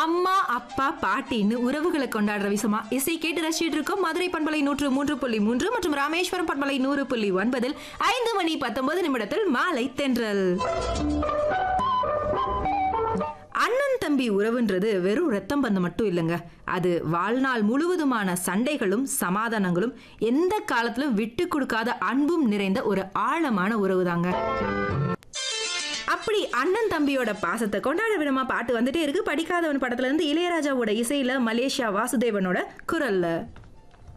அம்மா அப்பா பாட்டின்னு உறவுகளை கொண்டாடுற விஷயமா இசை கேட்டு ரசிச்சிட்டு இருக்கோம் மதுரை பண்பலை நூற்று மூன்று புள்ளி மூன்று மற்றும் ராமேஸ்வரம் பண்பலை நூறு புள்ளி ஒன்பதில் ஐந்து மணி பத்தொன்பது நிமிடத்தில் மாலை தென்றல் அண்ணன் தம்பி உறவுன்றது வெறும் ரத்தம் பந்தம் மட்டும் இல்லைங்க அது வாழ்நாள் முழுவதுமான சண்டைகளும் சமாதானங்களும் எந்த காலத்திலும் விட்டு கொடுக்காத அன்பும் நிறைந்த ஒரு ஆழமான உறவு தாங்க அப்படி அண்ணன் தம்பியோட பாசத்தை கொண்டாட விதமா பாட்டு வந்துட்டே இருக்கு படிக்காதவன் படத்துல இருந்து இளையராஜாவோட இசையில மலேசியா வாசுதேவனோட குரல்ல